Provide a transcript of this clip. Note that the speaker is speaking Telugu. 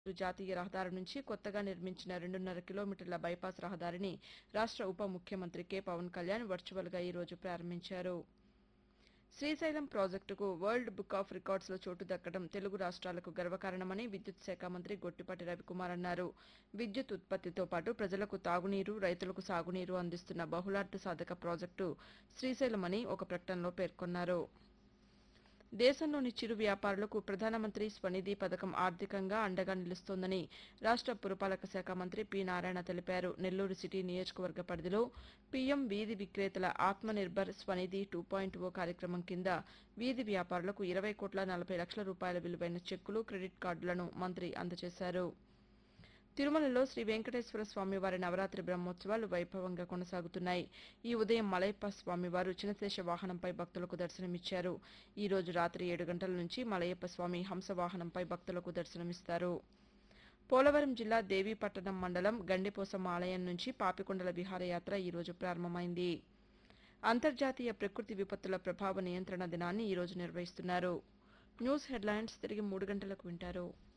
జాతీయ రహదారి నుంచి కొత్తగా నిర్మించిన రెండున్నర కిలోమీటర్ల బైపాస్ రహదారిని రాష్ట్ర ఉప ముఖ్యమంత్రి కె పవన్ కళ్యాణ్ వర్చువల్గా ఈ రోజు ప్రారంభించారు శ్రీశైలం ప్రాజెక్టుకు వరల్డ్ బుక్ ఆఫ్ రికార్డ్స్లో చోటు దక్కడం తెలుగు రాష్ట్రాలకు గర్వకారణమని విద్యుత్ శాఖ మంత్రి గొట్టిపాటి రవికుమార్ అన్నారు విద్యుత్ ఉత్పత్తితో పాటు ప్రజలకు తాగునీరు రైతులకు సాగునీరు అందిస్తున్న బహుళార్థ సాధక ప్రాజెక్టు శ్రీశైలమని ఒక ప్రకటనలో పేర్కొన్నారు దేశంలోని చిరు వ్యాపారులకు ప్రధానమంత్రి స్వనిధి పథకం ఆర్థికంగా అండగా నిలుస్తోందని రాష్ట్ర పురపాలక శాఖ మంత్రి పి నారాయణ తెలిపారు నెల్లూరు సిటీ నియోజకవర్గ పరిధిలో పీఎం వీధి విక్రేతల Atmanirbhar Svanidhi two point O కార్యక్రమం కింద వీధి వ్యాపారులకు ఇరవై కోట్ల నలభై లక్షల రూపాయల విలువైన చెక్కులు క్రెడిట్ కార్డులను మంత్రి అందజేశారు తిరుమలలో శ్రీ వెంకటేశ్వర స్వామివారి నవరాత్రి బ్రహ్మోత్సవాలు వైభవంగా కొనసాగుతున్నాయి ఈ ఉదయం మలయప్ప స్వామివారు చినశేష వాహనంపై భక్తులకు దర్శనమిచ్చారు ఈ రోజు రాత్రి ఏడు గంటల నుంచి మలయప్ప స్వామి హంస వాహనంపై భక్తులకు దర్శనమిస్తారు పోలవరం జిల్లా దేవీపట్టణం మండలం గండిపోసమ్మ ఆలయం నుంచి పాపికొండల విహారయాత్ర ఈ రోజు ప్రారంభమైంది అంతర్జాతీయ ప్రకృతి విపత్తుల ప్రభావ నియంత్రణ దినాన్ని ఈ రోజు నిర్వహిస్తున్నారు న్యూస్ హెడ్లైన్స్ తిరిగి మూడు గంటలకు వింటారు